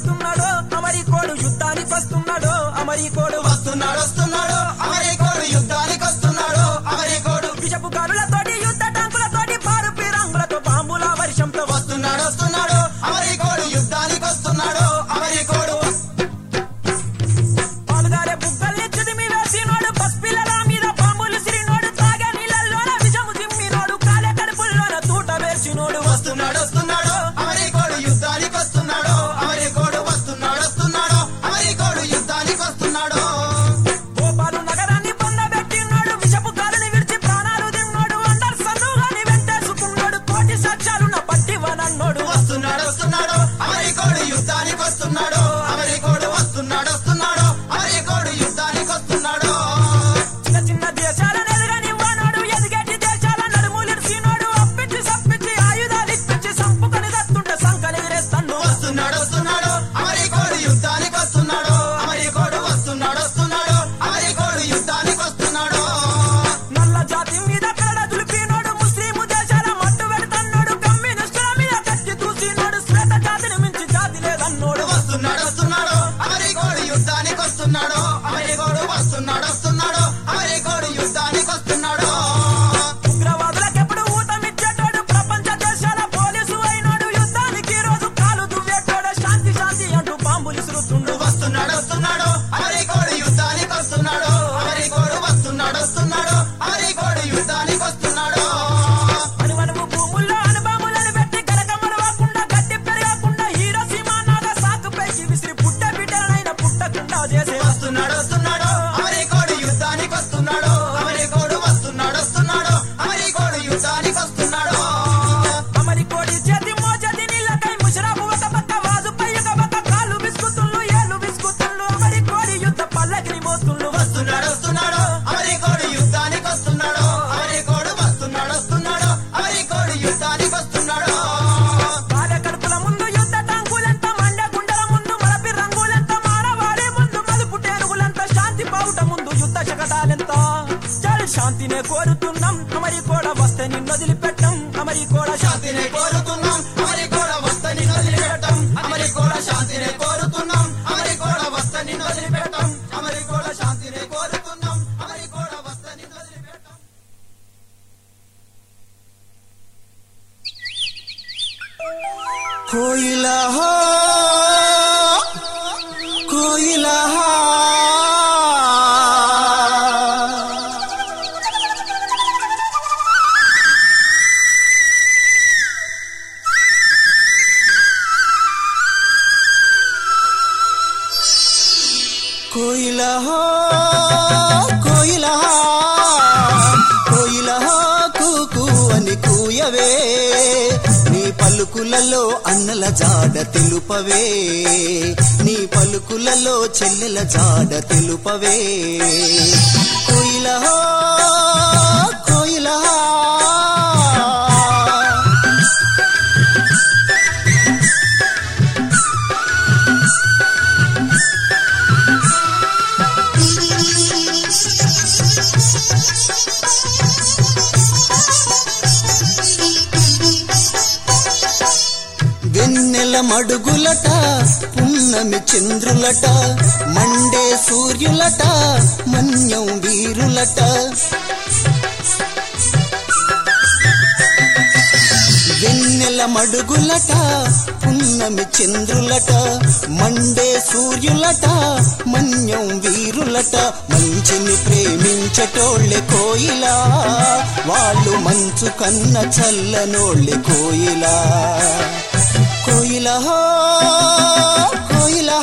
వస్తున్నాడో అమరికోడు యుద్ధానికి వస్తున్నాడో అమరికోడు వస్తున్నాడు వస్తున్నాడు అమెరికోడు యుద్ధానికి వస్తున్నాడు అమెరికోడు విషపు గాలులతోటి యుద్ధ టాంకులతోటి పారు రంగులతో బాంబుల వర్షంతో వస్తున్నాడు వస్తున్నాడు అమెరికోడు యుద్ధానికి వస్తున్నాడు అమెరికోడు పాలుగారే బుగ్గల్ని చిదిమి వేసినోడు పసిపిల్లల మీద బాంబులు సిరినోడు తాగే నీళ్ళల్లోన విషము చిమ్మినోడు కాలే కడుపుల్లోన తూట వేసినోడు వస్తున్నాడు వస్తున్నాడు అమెరికోడు యుద్ధానికి వస్తున్నాడు అమెరికోడు వస్తున్నాడు వస్తున్నాడు అమెరికోడు యుద్ధానికి వస్తున్నాడు గోపాలు నగరాన్ని పొందబెట్టినాడు విషపు గాలిని విడిచి ప్రాణాలు తిన్నాడు అందరు సన్నుగాని వెంటేసుకున్నాడు కోటి సాక్ష్యాలున్న పట్టి వనన్నోడు వస్తున్నాడు వస్తున్నాడు అమెరికోడు యుద్ధానికి వస్తున్నాడు అమెరికోడు వస్తున్నాడు వస్తున్నాడు అమెరికోడు యుద్ధానికి వస్తున్నాడు చిన్న చిన్న దేశాలను ఎదగనివ్వనోడు ఎదిగేటి దేశాల నడుములిడిసినోడు అప్పించి సప్పించి ఆయుధాలు ఇప్పించి సంపుకొని దత్తుంటే సంకనెగిరేస్తాడు వస్తున్నాడు వస్తున్నాడు అమెరికోడు యుద్ధానికి వస్తున్నాడు అమెరికోడు వస్తున్నాడు వస్తున్నాడు అమెరికోడు యుద్ధానికి వస్తున్నాడు నల్ల జాతి మీద కరడ దులిపినోడు ముస్లిం దేశాల మట్టు పెడతన్నాడు కమ్యూనిస్టుల మీద కత్తి దూసినోడు శ్వేత జాతిని మించి జాతి లేదన్నోడు వస్తున్నాడు వస్తున్నాడు అమెరికోడు యుద్ధానికి వస్తున్నాడు అమెరికోడు వస్తున్నాడు వస్తున్నాడు అమెరికోడు యుద్ధానికి వస్తున్నాడు ఉగ్రవాదులకెప్పుడు ఊతమిచ్చేటోడు ప్రపంచ దేశాల పోలీసు అయినోడు యుద్ధానికి రోజు కాలు దువ్వేటోడు శాంతి శాంతి అంటూ బాంబులు ఇసురుతుండు వస్తున్నాడు వస్తున్నాడు అమెరికోడు యుద్ధానికి వస్తున్నాడు అమెరికోడు వస్తున్నాడు వస్తున్నాడు అమెరికోడు యుద్ధానికి వస్తున్నాడు అనువనువు భూముల్లో అనుభవములను పెట్టి గరకమరవకుండా గట్టి పెరగకుండా హీరో సీమానాగా సాకు పెంచి విసిరి పుట్ట బిడ్డలనైనా పుట్టకుండా చేసే వస్తున్నాడు వస్తున్నాడు అమెరికోడు యుద్ధానికి వస్తున్నాడు అమెరికోడు వస్తున్నాడు వస్తున్నాడు అమెరికోడు యుద్ధానికి వస్తున్నాడు అమరి కోడి చేతి మోచేతి నీళ్ళకై ముషరాబు ఒక పక్క వాజుపై ఒక పక్క కాళ్ళు బిస్కుతుళ్ళు ఏళ్ళు బిస్కుతుళ్ళు అమరి కోడి యుద్ధ పల్లకిని మోస్తుళ్ళు వస్తున్నాడు వస్తున్నాడు అమెరికోడు యుద్ధానికి వస్తున్నాడు అమెరికోడు వస్తున్నాడు వస్తున్నాడు అమెరికోడు యుద్ధానికి వస్తున్నాడు బాల కడుపుల ముందు యుద్ధ టాంకులెంత మండే గుండెల ముందు మలపి రంగులెంత మారవాడి ముందు మదుపు టేనుగులెంత శాంతి బావుట ముందు యుద్ధ శకటాలెంత చల్ శాంతినే కోరుతున్నాం అమరి కూడా వస్తే నిన్ను వదిలిపెట్టం అమరి కూడా శాంతి శాంతిని కోరుతున్నాం అమెరికోడ వస్తని వదిలిపెట్టం అమెరికోడ శాంతిని కోరుతున్నాం అమెరికోడ వస్తని వదిలిపెట్టం అమెరికోడ శాంతిని కోరుతున్నాం అమెరికోడ వస్తని వదిలిపెట్టం కోయిలా కోయిలా కోయిలా కోయిలా కోయిలా కూకు అని కూయవే నీ పలుకులలో అన్నల జాడ తెలుపవే నీ పలుకులలో చెల్లెల జాడ తెలుపవే కోయిలా కోయిలా వెన్నెల మడుగులట పున్నమి చంద్రులట మండే సూర్యులట మన్యం వీరులట వెన్నెల మడుగులట పున్నమి చంద్రులట మండే సూర్యులట మన్యం వీరులట మంచిని ప్రేమించటోళ్ళె కోయిలా వాళ్ళు మంచు కన్న చల్లనోళ్ళె కోయిలా కోయిలా కోయిలా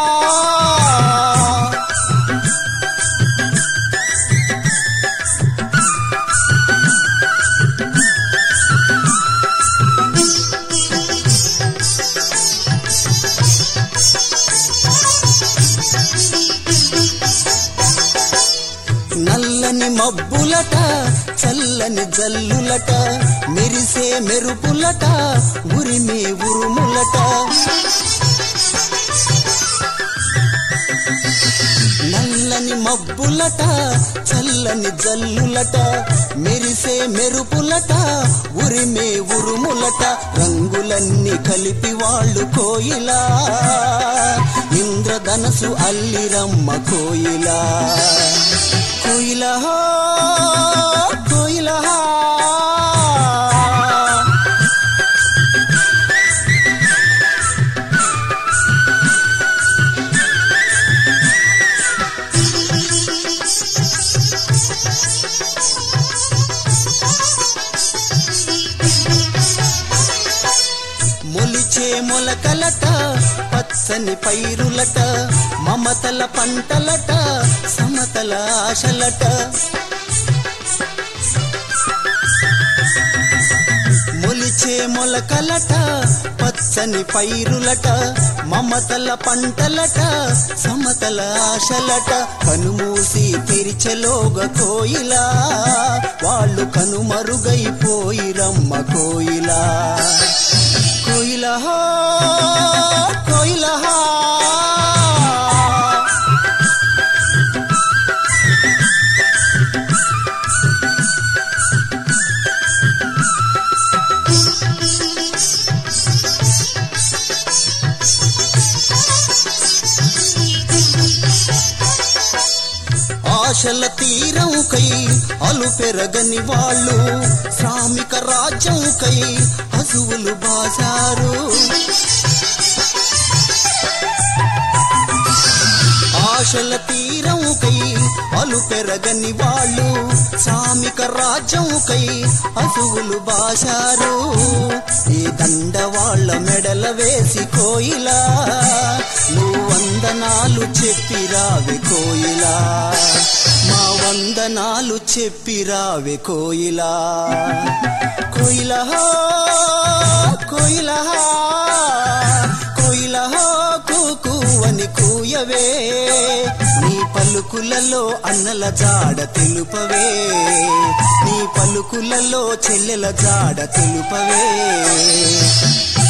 నల్లని మబ్బులట చల్లని జల్లులట మెరిసే మెరుపులట ఉరిమే ఉరుములట నల్లని మబ్బులట చల్లని జల్లులట మెరిసే మెరుపులట ఉరిమే ఉరుములట రంగులన్నీ కలిపి వాళ్ళు కోయిలా మనసు అల్లిరమ్మ కోయిలా కోయిలా కోయిలా మొలిచే మొలకలట పచ్చని పైరులట మమతల పంటలట సమతల ఆశలట మొలిచే మొలకలట పచ్చని పైరులట మమతల పంటలట సమతల ఆశలట కనుమూసి తెరిచెలోగ కోయిలా వాళ్ళు కనుమరుగైపోయి రమ్మ కోయిలా కోయిలా కోయిలా ఆశల తీరంకై అలు పెరగని వాళ్ళు శ్రామిక రాజ్యంకై హసువులు బాసారు ఆశల తీరంకై అలు పెరగని వాళ్ళు శ్రామిక రాజ్యంకై హసువులు బాసారు ఈ దండ వాళ్ళ మెడల వేసి కోయిలా నువ్వు వందనాలు చెప్పిరావి కోయిలా మా వందనాలు చెప్పిరావి కోయిలా కోయిలా కోయిలా కోయిలా కూకు అని కూయవే నీ పలుకులలో అన్నల జాడ తెలుపవే నీ పలుకులలో చెల్లెల జాడ తెలుపవే